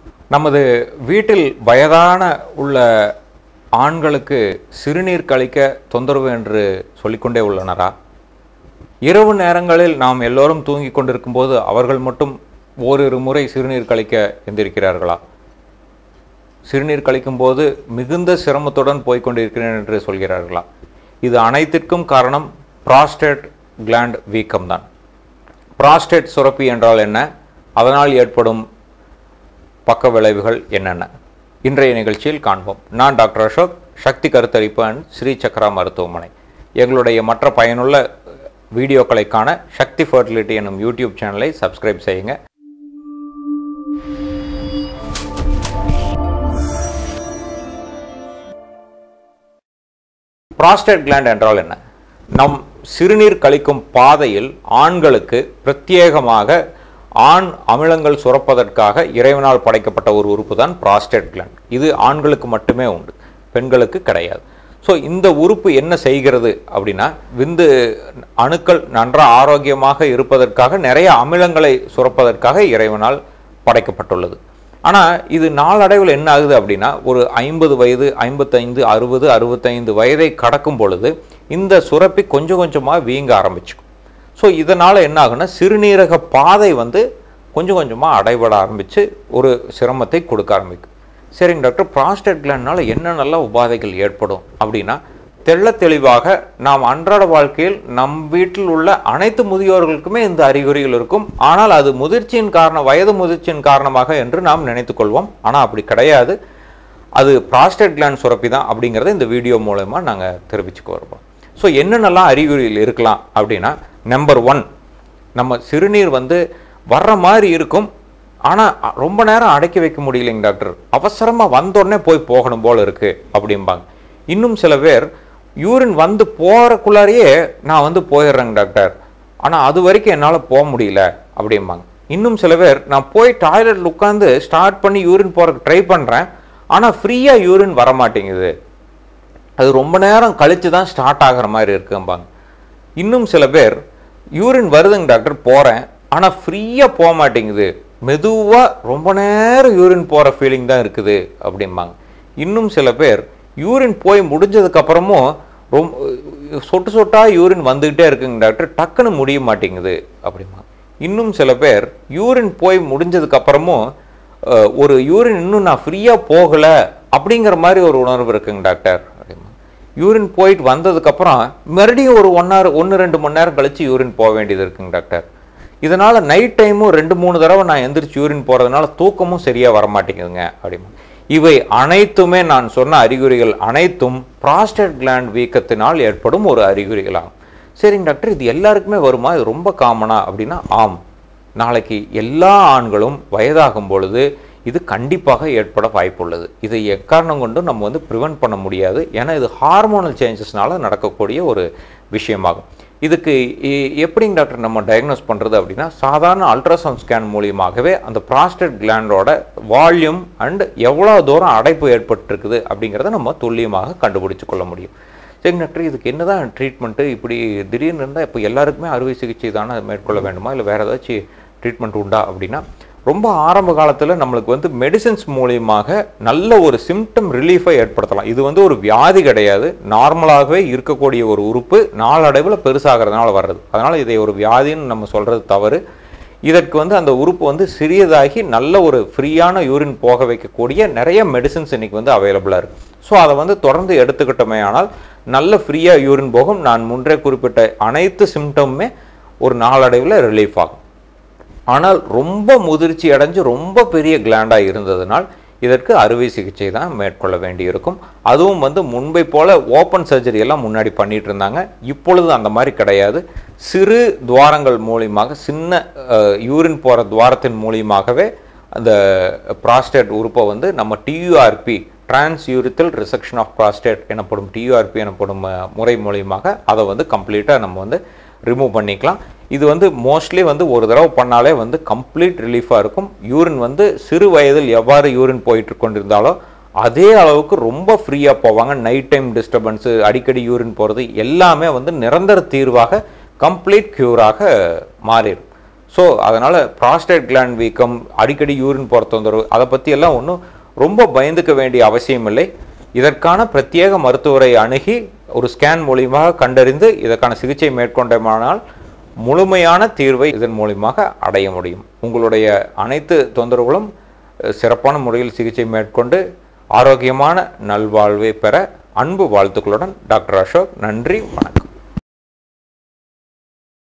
நமது வீட்டில் வயதான உள்ள ஆண்களுக்கு சிறுநீர் கழிக்க தொந்தரவு என்று சொல்லிக்கொண்டே உள்ளனரா இரவு நேரங்களில் நாம் எல்லோரும் தூங்கிக் கொண்டிருக்கும் போது அவர்கள் மட்டும் ஓரிரு முறை சிறுநீர் கழிக்க எந்திருக்கிறார்களா சிறுநீர் கழிக்கும் போது மிகுந்த சிரமத்துடன் போய்க் கொண்டிருக்கிறேன் என்று சொல்கிறார்களா இது அனைத்திற்கும் காரணம் ப்ராஸ்டேட் கிளாண்ட் வீக்கம்தான் ப்ராஸ்டேட் சுரப்பி என்றால் என்ன அதனால் ஏற்படும் பக்க விளைவுகள் என்னென்ன இன்றைய நிகழ்ச்சியில் காண்போம் நான் டாக்டர் அசோக் சக்தி கருத்தரிப்பு அண்ட் ஸ்ரீ சக்ரா மருத்துவமனை எங்களுடைய மற்ற பயனுள்ள வீடியோக்களை காண சக்தி ஃபர்டிலிட்டி என்னும் யூடியூப் சேனலை சப்ஸ்கிரைப் செய்யுங்க ப்ராஸ்டேட் கிளாண்ட் என்றால் என்ன நம் சிறுநீர் கழிக்கும் பாதையில் ஆண்களுக்கு பிரத்யேகமாக ஆண் அமிலங்கள் சுரப்பதற்காக இறைவனால் படைக்கப்பட்ட ஒரு உறுப்பு தான் ப்ராஸ்டேட் கிளாண்ட் இது ஆண்களுக்கு மட்டுமே உண்டு பெண்களுக்கு கிடையாது ஸோ இந்த உறுப்பு என்ன செய்கிறது அப்படின்னா விந்து அணுக்கள் நன்றாக ஆரோக்கியமாக இருப்பதற்காக நிறைய அமிலங்களை சுரப்பதற்காக இறைவனால் படைக்கப்பட்டுள்ளது ஆனால் இது நாளடைவில் என்ன ஆகுது அப்படின்னா ஒரு ஐம்பது வயது ஐம்பத்தைந்து அறுபது அறுபத்தைந்து வயதை கடக்கும் பொழுது இந்த சுரப்பி கொஞ்சம் கொஞ்சமாக வீங்க ஆரம்பிச்சுக்கும் ஸோ இதனால் என்ன ஆகுன்னா சிறுநீரக பாதை வந்து கொஞ்சம் கொஞ்சமாக அடைபட ஆரம்பித்து ஒரு சிரமத்தை கொடுக்க ஆரம்பிக்கும் சரிங்க டாக்டர் ப்ராஸ்டேட் கிளாண்ட்னால என்னென்னலாம் உபாதைகள் ஏற்படும் அப்படின்னா தெள்ள தெளிவாக நாம் அன்றாட வாழ்க்கையில் நம் வீட்டில் உள்ள அனைத்து முதியோர்களுக்குமே இந்த அறிகுறிகள் இருக்கும் ஆனால் அது முதிர்ச்சியின் காரணம் வயது முதிர்ச்சியின் காரணமாக என்று நாம் நினைத்துக்கொள்வோம் ஆனால் அப்படி கிடையாது அது ப்ராஸ்டேட் கிளாண்ட் சுரப்பி தான் அப்படிங்கிறத இந்த வீடியோ மூலமா நாங்கள் தெரிவிச்சுக்க வருவோம் ஸோ என்னென்னலாம் அறிகுறிகள் இருக்கலாம் அப்படின்னா நம்பர் ஒன் நம்ம சிறுநீர் வந்து வர்ற மாதிரி இருக்கும் ஆனால் ரொம்ப நேரம் அடக்கி வைக்க முடியலைங்க டாக்டர் அவசரமாக வந்தோடனே போய் போகணும் போல இருக்கு அப்படிம்பாங்க இன்னும் சில பேர் யூரின் வந்து போகிறக்குள்ளாரையே நான் வந்து போயிடுறேங்க டாக்டர் ஆனால் அது வரைக்கும் என்னால் போக முடியல அப்படிம்பாங்க இன்னும் சில பேர் நான் போய் டாய்லெட்டில் உட்காந்து ஸ்டார்ட் பண்ணி யூரின் போகிறதுக்கு ட்ரை பண்ணுறேன் ஆனால் ஃப்ரீயாக யூரின் வர மாட்டேங்குது அது ரொம்ப நேரம் கழித்து தான் ஸ்டார்ட் ஆகிற மாதிரி இருக்கும்பாங்க இன்னும் சில பேர் யூரின் வருதுங்க டாக்டர் போகிறேன் ஆனால் ஃப்ரீயாக போக மாட்டேங்குது மெதுவாக ரொம்ப நேரம் யூரின் போகிற ஃபீலிங் தான் இருக்குது அப்படிம்பாங்க இன்னும் சில பேர் யூரின் போய் முடிஞ்சதுக்கப்புறமும் ரொம்ப சொட்டு சொட்டாக யூரின் வந்துக்கிட்டே இருக்குங்க டாக்டர் டக்குன்னு முடிய மாட்டேங்குது அப்படிம்பாங்க இன்னும் சில பேர் யூரின் போய் முடிஞ்சதுக்கப்புறமும் ஒரு யூரின் இன்னும் நான் ஃப்ரீயாக போகலை அப்படிங்கிற மாதிரி ஒரு உணர்வு இருக்குங்க டாக்டர் அப்படிமா யூரின் போயிட்டு வந்ததுக்கப்புறம் மறுபடியும் ஒரு ஒன் ஹவர் ஒன்று ரெண்டு மணி நேரம் கழித்து யூரின் போக வேண்டியது இருக்குங்க டாக்டர் இதனால் நைட் டைமும் ரெண்டு மூணு தடவை நான் எந்திரிச்சு யூரின் போகிறதுனால தூக்கமும் சரியாக வரமாட்டேங்குதுங்க அப்படிமா இவை அனைத்துமே நான் சொன்ன அறிகுறிகள் அனைத்தும் ப்ராஸ்டேட் கிளாண்ட் வீக்கத்தினால் ஏற்படும் ஒரு அறிகுறிகளாகும் சரிங்க டாக்டர் இது எல்லாருக்குமே வருமா இது ரொம்ப காமனா அப்படின்னா ஆம் நாளைக்கு எல்லா ஆண்களும் வயதாகும் பொழுது இது கண்டிப்பாக ஏற்பட வாய்ப்புள்ளது இதை எக்காரணம் கொண்டும் நம்ம வந்து ப்ரிவென்ட் பண்ண முடியாது ஏன்னா இது ஹார்மோனல் சேஞ்சஸ்னால நடக்கக்கூடிய ஒரு விஷயமாகும் இதுக்கு எப்படிங்க டாக்டர் நம்ம டயக்னோஸ் பண்ணுறது அப்படின்னா சாதாரண அல்ட்ராசவுண்ட் ஸ்கேன் மூலியமாகவே அந்த ப்ராஸ்டேட் கிளாண்டோட வால்யூம் அண்ட் எவ்வளோ தூரம் அடைப்பு ஏற்பட்டிருக்குது அப்படிங்கிறத நம்ம துல்லியமாக கண்டுபிடிச்சு கொள்ள முடியும் சரி டாக்டர் இதுக்கு என்னதான் ட்ரீட்மெண்ட்டு இப்படி திடீர்னு இருந்தால் இப்போ எல்லாருக்குமே அறுவை சிகிச்சை தானே மேற்கொள்ள வேண்டுமா இல்லை வேறு ஏதாச்சும் ட்ரீட்மெண்ட் உண்டா அப்படின்னா ரொம்ப ஆரம்ப காலத்தில் நம்மளுக்கு வந்து மெடிசின்ஸ் மூலியமாக நல்ல ஒரு சிம்டம் ரிலீஃபை ஏற்படுத்தலாம் இது வந்து ஒரு வியாதி கிடையாது நார்மலாகவே இருக்கக்கூடிய ஒரு உறுப்பு நாளடைவில் பெருசாகிறதுனால வர்றது அதனால் இதை ஒரு வியாதின்னு நம்ம சொல்கிறது தவறு இதற்கு வந்து அந்த உறுப்பு வந்து சிறியதாகி நல்ல ஒரு ஃப்ரீயான யூரின் போக வைக்கக்கூடிய நிறைய மெடிசின்ஸ் இன்னைக்கு வந்து அவைலபிளாக இருக்குது ஸோ அதை வந்து தொடர்ந்து எடுத்துக்கிட்டோமே ஆனால் நல்ல ஃப்ரீயாக யூரின் போகும் நான் முன்றே குறிப்பிட்ட அனைத்து சிம்டமுமே ஒரு நாளடைவில் ரிலீஃப் ஆகும் ஆனால் ரொம்ப முதிர்ச்சி அடைஞ்சு ரொம்ப பெரிய கிளாண்டாக இருந்ததுனால் இதற்கு அறுவை சிகிச்சை தான் மேற்கொள்ள வேண்டியிருக்கும் அதுவும் வந்து முன்பை போல ஓப்பன் சர்ஜரி எல்லாம் முன்னாடி பண்ணிட்டு இருந்தாங்க இப்பொழுது அந்த மாதிரி கிடையாது சிறு துவாரங்கள் மூலியமாக சின்ன யூரின் போகிற துவாரத்தின் மூலியமாகவே அந்த ப்ராஸ்டேட் உறுப்பை வந்து நம்ம TURP trans urethral resection of prostate எனப்படும் டியூஆர்பி எனப்படும் முறை மூலியமாக அதை வந்து கம்ப்ளீட்டாக நம்ம வந்து ரிமூவ் பண்ணிக்கலாம் இது வந்து மோஸ்ட்லி வந்து ஒரு தடவை பண்ணாலே வந்து கம்ப்ளீட் ரிலீஃபாக இருக்கும் யூரின் வந்து சிறு வயதில் எவ்வாறு யூரின் போயிட்டு கொண்டிருந்தாலோ அதே அளவுக்கு ரொம்ப ஃப்ரீயாக போவாங்க நைட் டைம் டிஸ்டர்பன்ஸு அடிக்கடி யூரின் போகிறது எல்லாமே வந்து நிரந்தர தீர்வாக கம்ப்ளீட் க்யூராக மாறிடும் ஸோ அதனால் ப்ராஸ்டேட் கிளாண்ட் வீக்கம் அடிக்கடி யூரின் போகிற தொந்தரவு அதை பற்றியெல்லாம் ஒன்றும் ரொம்ப பயந்துக்க வேண்டிய அவசியம் இல்லை இதற்கான பிரத்யேக மருத்துவரை அணுகி ஒரு ஸ்கேன் மூலியமாக கண்டறிந்து இதற்கான சிகிச்சை மேற்கொண்டோமானால் முழுமையான தீர்வை இதன் மூலியமாக அடைய முடியும் உங்களுடைய அனைத்து தொந்தரவுகளும் அஹ், சிறப்பான முறையில் சிகிச்சை மேற்கொண்டு ஆரோக்கியமான நல்வாழ்வை பெற அன்பு வாழ்த்துக்களுடன் டாக்டர் அசோக் நன்றி வணக்கம்